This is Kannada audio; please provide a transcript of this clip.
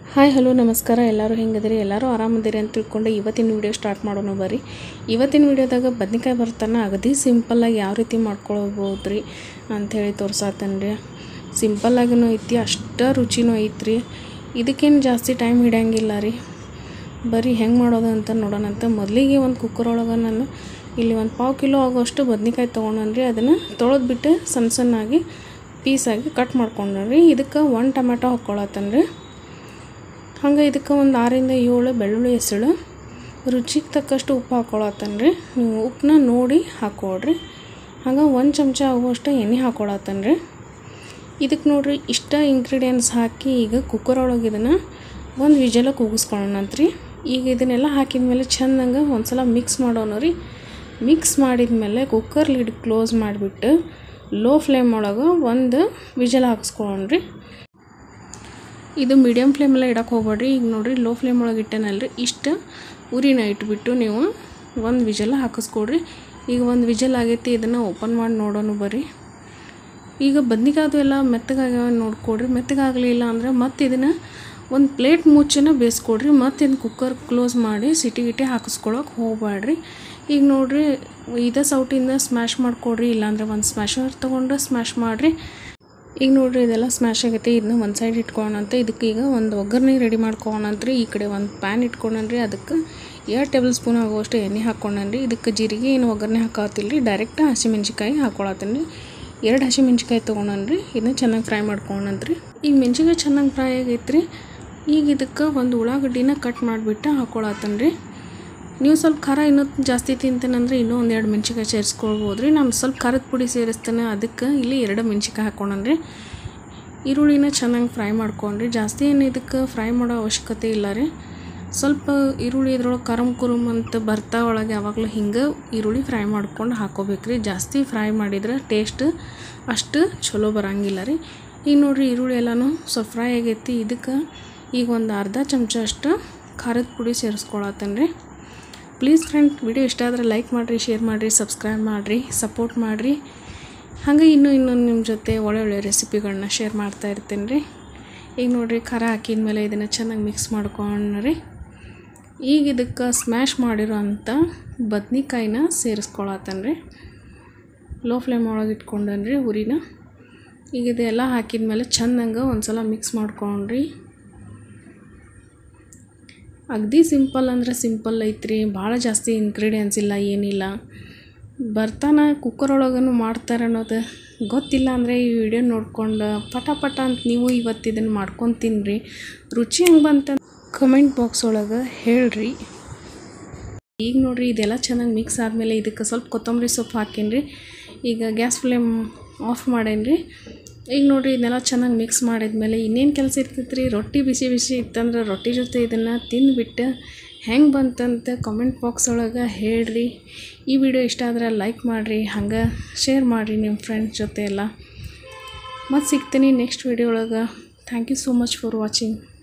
ಹಾಯ್ ಹಲೋ ನಮಸ್ಕಾರ ಎಲ್ಲರೂ ಹೆಂಗದಿರಿ ಎಲ್ಲರೂ ಆರಾಮದಿರಿ ಅಂತ ತಿಳ್ಕೊಂಡು ಇವತ್ತಿನ ವಿಡಿಯೋ ಸ್ಟಾರ್ಟ್ ಮಾಡೋಣ ಬರ್ರಿ ಇವತ್ತಿನ ವಿಡಿಯೋದಾಗ ಬದ್ನಿಕಾಯಿ ಬರ್ತಾನ ಅಗದಿ ಸಿಂಪಲ್ಲಾಗಿ ಯಾವ ರೀತಿ ಮಾಡ್ಕೊಳ್ಬೋದು ರೀ ಅಂಥೇಳಿ ತೋರ್ಸಾತೇನೆ ರೀ ಸಿಂಪಲ್ಲಾಗಿನೂ ಐತಿ ಅಷ್ಟ ರುಚಿನೂ ಐತ್ರಿ ಇದಕ್ಕೇನು ಜಾಸ್ತಿ ಟೈಮ್ ಹಿಡಿಯಂಗಿಲ್ಲ ರೀ ಬರೀ ಹೆಂಗೆ ಮಾಡೋದು ಅಂತ ನೋಡೋಣಂತ ಮೊದಲಿಗೆ ಒಂದು ಕುಕ್ಕರ್ ಒಳಗೆ ನಾನು ಇಲ್ಲಿ ಒಂದು ಪಾವು ಕಿಲೋ ಆಗೋಷ್ಟು ಬದ್ನಿಕಾಯಿ ತೊಗೊಂಡ್ರಿ ಅದನ್ನು ತೊಳೆದ್ಬಿಟ್ಟು ಸಣ್ಣ ಸಣ್ಣಾಗಿ ಪೀಸಾಗಿ ಕಟ್ ಮಾಡ್ಕೊಂಡ್ರಿ ಇದಕ್ಕೆ ಒಂದು ಟೊಮೆಟೊ ಹಾಕ್ಕೊಳತ್ತೇನೆ ರೀ ಹಂಗೆ ಇದಕ್ಕೆ ಒಂದು ಆರಿಂದ ಏಳು ಬೆಳ್ಳುಳ್ಳಿ ಹೆಸಳು ರುಚಿಗೆ ತಕ್ಕಷ್ಟು ಉಪ್ಪು ಹಾಕ್ಕೊಳತ್ತೇನೆ ರೀ ನೀವು ಉಪ್ಪನ್ನ ನೋಡಿ ಹಾಕ್ಕೊಳ್ರಿ ಹಂಗೆ ಒಂದು ಚಮಚ ಆಗುವಷ್ಟು ಎಣ್ಣೆ ಹಾಕ್ಕೊಳತ್ತೇನೆ ರೀ ಇದಕ್ಕೆ ನೋಡ್ರಿ ಇಷ್ಟ ಇಂಗ್ರೀಡಿಯೆಂಟ್ಸ್ ಹಾಕಿ ಈಗ ಕುಕ್ಕರ್ ಒಳಗೆ ಇದನ್ನು ಒಂದು ವಿಜಲ ಕೂಗಿಸ್ಕೊಳ್ಳೋಣಂತ್ರಿ ಈಗ ಇದನ್ನೆಲ್ಲ ಹಾಕಿದ ಮೇಲೆ ಚೆಂದಂಗೆ ಒಂದು ಸಲ ಮಿಕ್ಸ್ ಮಾಡೋಣ ರೀ ಮಿಕ್ಸ್ ಮಾಡಿದ ಮೇಲೆ ಕುಕ್ಕರ್ ಲಿಡ್ ಕ್ಲೋಸ್ ಮಾಡಿಬಿಟ್ಟು ಲೋ ಫ್ಲೇಮ್ ಒಳಗೆ ಒಂದು ವಿಜಲ್ ಹಾಕಿಸ್ಕೊಳ್ಳೋಣ್ರಿ ಇದು ಮೀಡಿಯಮ್ ಫ್ಲೇಮೆಲ್ಲ ಇಡಕ್ಕೆ ಹೋಗ್ಬೇಡ್ರಿ ಈಗ ನೋಡಿರಿ ಲೋ ಫ್ಲೇಮ್ ಒಳಗೆ ಇಟ್ಟೇನಲ್ರಿ ಇಷ್ಟು ಉರಿನ ಇಟ್ಬಿಟ್ಟು ನೀವು ಒಂದು ವಿಜಲ್ ಹಾಕಿಸ್ಕೊಡ್ರಿ ಈಗ ಒಂದು ವಿಜಲ್ ಆಗೈತಿ ಇದನ್ನು ಓಪನ್ ಮಾಡಿ ನೋಡೋಣ ಬರ್ರಿ ಈಗ ಬದ್ನಿಕಾಯ್ದು ಎಲ್ಲ ಮೆತ್ತಗಾಗ್ಯಾವ ನೋಡ್ಕೊಡ್ರಿ ಮೆತ್ತಗಾಗಲಿಲ್ಲ ಅಂದರೆ ಮತ್ತೆ ಇದನ್ನು ಒಂದು ಪ್ಲೇಟ್ ಮುಚ್ಚನ ಬೇಯಿಸ್ಕೊಡ್ರಿ ಮತ್ತೆ ಇದನ್ನ ಕುಕ್ಕರ್ ಕ್ಲೋಸ್ ಮಾಡಿ ಸಿಟಿ ಗಿಟಿ ಹಾಕಿಸ್ಕೊಳಕ್ಕೆ ಹೋಗ್ಬೇಡ್ರಿ ಈಗ ನೋಡ್ರಿ ಇದೇ ಸೌಟಿಂದ ಸ್ಮ್ಯಾಶ್ ಮಾಡಿಕೊಡ್ರಿ ಇಲ್ಲಾಂದ್ರೆ ಒಂದು ಸ್ಮ್ಯಾಶರ್ ತೊಗೊಂಡು ಸ್ಮ್ಯಾಶ್ ಮಾಡಿರಿ ಈಗ ನೋಡ್ರಿ ಇದೆಲ್ಲ ಸ್ಮ್ಯಾಶ್ ಆಗೈತೆ ಇದನ್ನ ಒಂದು ಸೈಡ್ ಇಟ್ಕೊಳ್ಳೋಣಂತ ಇದಕ್ಕೆ ಈಗ ಒಂದು ಒಗ್ಗರಣೆ ರೆಡಿ ಮಾಡ್ಕೊಳ್ಳೋಣಂತ್ರಿ ಈ ಕಡೆ ಒಂದು ಪ್ಯಾನ್ ಇಟ್ಕೊಂಡ್ರಿ ಅದಕ್ಕೆ ಎರಡು ಟೇಬಲ್ ಸ್ಪೂನ್ ಆಗುವಷ್ಟು ಎಣ್ಣೆ ಹಾಕ್ಕೊಂಡ್ರಿ ಇದಕ್ಕೆ ಜೀರಿಗೆ ಏನು ಒಗ್ಗರಣೆ ಹಾಕತ್ತಿಲ್ಲ ರೀ ಡೈರೆಕ್ಟ್ ಹಸಿಮೆಣ್ಸಿಕಾಯಿ ಹಾಕ್ಕೊಳತ್ತೀನಿ ರೀ ಎರಡು ಹಸಿಮೆಣ್ಸಿಕಾಯಿ ತೊಗೊಂಡ್ರಿ ಇದನ್ನ ಚೆನ್ನಾಗಿ ಫ್ರೈ ಮಾಡ್ಕೊಂಡ್ರಿ ಈಗ ಮೆಣ್ಸಿಕಾಯಿ ಚೆನ್ನಾಗಿ ಫ್ರೈ ಆಗೈತೆ ರೀ ಈಗ ಇದಕ್ಕೆ ಒಂದು ಉಳ್ಳಾಗಡ್ಡಿನ ಕಟ್ ಮಾಡಿಬಿಟ್ಟು ಹಾಕ್ಕೊಳತ್ತೇನೆ ರೀ ನೀವು ಸ್ವಲ್ಪ ಖಾರ ಇನ್ನೂ ಜಾಸ್ತಿ ತಿಂತೇನಂದ್ರೆ ಇನ್ನೂ ಒಂದು ಎರಡು ಮೆಣ್ಸಿಕಾಯಿ ಸೇರಿಸ್ಕೊಳ್ಬೋದು ರೀ ನಾನು ಸ್ವಲ್ಪ ಖಾರದ ಪುಡಿ ಸೇರಿಸ್ತೇನೆ ಅದಕ್ಕೆ ಇಲ್ಲಿ ಎರಡು ಮೆಣ್ಸಿಕಾಯಿ ಹಾಕ್ಕೊಂಡ್ರಿ ಈರುಳ್ಳಿನ ಚೆನ್ನಾಗಿ ಫ್ರೈ ಮಾಡ್ಕೊಂಡ್ರಿ ಜಾಸ್ತಿ ಏನು ಇದಕ್ಕೆ ಫ್ರೈ ಮಾಡೋ ಅವಶ್ಯಕತೆ ಇಲ್ಲ ರೀ ಸ್ವಲ್ಪ ಈರುಳ್ಳಿ ಇದ್ರೊಳಗೆ ಕರಮ್ ಕುರುಮ್ ಅಂತ ಬರ್ತಾ ಒಳಗೆ ಯಾವಾಗಲೂ ಹಿಂಗೆ ಈರುಳ್ಳಿ ಫ್ರೈ ಮಾಡ್ಕೊಂಡು ಹಾಕೋಬೇಕ್ರಿ ಜಾಸ್ತಿ ಫ್ರೈ ಮಾಡಿದ್ರೆ ಟೇಸ್ಟ್ ಅಷ್ಟು ಚಲೋ ಬರೋಂಗಿಲ್ಲ ರೀ ಈಗ ನೋಡಿರಿ ಈರುಳ್ಳಿ ಎಲ್ಲನೂ ಸ್ವಲ್ಪ ಫ್ರೈ ಆಗೈತಿ ಇದಕ್ಕೆ ಈಗ ಒಂದು ಅರ್ಧ ಚಮಚ ಅಷ್ಟು ಖಾರದ ಪುಡಿ ಸೇರಿಸ್ಕೊಳತ್ತೇನೆ ರೀ ಪ್ಲೀಸ್ ಫ್ರೆಂಡ್ ವಿಡಿಯೋ ಇಷ್ಟ ಆದರೆ ಲೈಕ್ ಮಾಡಿರಿ ಶೇರ್ ಮಾಡಿರಿ ಸಬ್ಸ್ಕ್ರೈಬ್ ಮಾಡಿರಿ ಸಪೋರ್ಟ್ ಮಾಡಿರಿ ಹಾಗೆ ಇನ್ನೂ ಇನ್ನೊಂದು ನಿಮ್ಮ ಜೊತೆ ಒಳ್ಳೆ ಒಳ್ಳೆ ರೆಸಿಪಿಗಳನ್ನ ಶೇರ್ ಮಾಡ್ತಾ ಇರ್ತೀನಿ ರೀ ಈಗ ನೋಡಿರಿ ಖಾರ ಹಾಕಿದ ಮೇಲೆ ಇದನ್ನು ಚೆನ್ನಾಗಿ ಮಿಕ್ಸ್ ಮಾಡ್ಕೊಂಡ್ರಿ ಈಗ ಇದಕ್ಕೆ ಸ್ಮ್ಯಾಶ್ ಮಾಡಿರೋ ಅಂಥ ಬದ್ನಿಕಾಯಿನ ಸೇರಿಸ್ಕೊಳತ್ತೇನೆ ರೀ ಲೋ ಫ್ಲೇಮ್ ಒಳಗೆ ಇಟ್ಕೊಂಡನ್ರಿ ಉರಿನ ಈಗ ಇದೆಲ್ಲ ಹಾಕಿದ ಮೇಲೆ ಚೆಂದಂಗೆ ಒಂದು ಸಲ ಮಿಕ್ಸ್ ಮಾಡ್ಕೊಂಡ್ರಿ ಅಗದಿ ಸಿಂಪಲ್ ಅಂದರೆ ಸಿಂಪಲ್ ಐತ್ರಿ ಭಾಳ ಜಾಸ್ತಿ ಇಂಗ್ರೀಡಿಯೆಂಟ್ಸ್ ಇಲ್ಲ ಏನಿಲ್ಲ ಬರ್ತಾನ ಕುಕ್ಕರ್ ಒಳಗೂ ಮಾಡ್ತಾರೆ ಅನ್ನೋದು ಗೊತ್ತಿಲ್ಲ ಅಂದರೆ ಈ ವಿಡಿಯೋ ನೋಡ್ಕೊಂಡು ಪಟ ಪಟ ಅಂತ ನೀವು ಇವತ್ತು ಇದನ್ನು ಮಾಡ್ಕೊಂಡು ತಿನ್ನಿರಿ ರುಚಿ ಹೆಂಗೆ ಬಂತ ಕಮೆಂಟ್ ಬಾಕ್ಸ್ ಒಳಗೆ ಹೇಳ್ರಿ ಈಗ ನೋಡ್ರಿ ಇದೆಲ್ಲ ಚೆನ್ನಾಗಿ ಮಿಕ್ಸ್ ಆದಮೇಲೆ ಇದಕ್ಕೆ ಸ್ವಲ್ಪ ಕೊತ್ತಂಬರಿ ಸೊಪ್ಪು ಹಾಕೀನಿ ಈಗ ಗ್ಯಾಸ್ ಫ್ಲೇಮ್ ಆಫ್ ಮಾಡೇನಿ ಈಗ ನೋಡಿರಿ ಇದನ್ನೆಲ್ಲ ಚೆನ್ನಾಗಿ ಮಿಕ್ಸ್ ಮಾಡಿದ್ಮೇಲೆ ಇನ್ನೇನು ಕೆಲಸ ಇರ್ತೈತೆ ರೀ ರೊಟ್ಟಿ ಬಿಸಿ ಬಿಸಿ ಇತ್ತಂದ್ರೆ ರೊಟ್ಟಿ ಜೊತೆ ಇದನ್ನು ತಿಂದುಬಿಟ್ಟು ಹೆಂಗೆ ಬಂತಂತ ಕಮೆಂಟ್ ಬಾಕ್ಸ್ ಒಳಗೆ ಹೇಳ್ರಿ ಈ ವಿಡಿಯೋ ಇಷ್ಟ ಆದ್ರೆ ಲೈಕ್ ಮಾಡಿರಿ ಹಂಗೆ ಶೇರ್ ಮಾಡಿರಿ ನಿಮ್ಮ ಫ್ರೆಂಡ್ಸ್ ಜೊತೆ ಎಲ್ಲ ಮತ್ತು ಸಿಗ್ತೀನಿ ನೆಕ್ಸ್ಟ್ ವಿಡಿಯೋ ಒಳಗೆ thank you so much for watching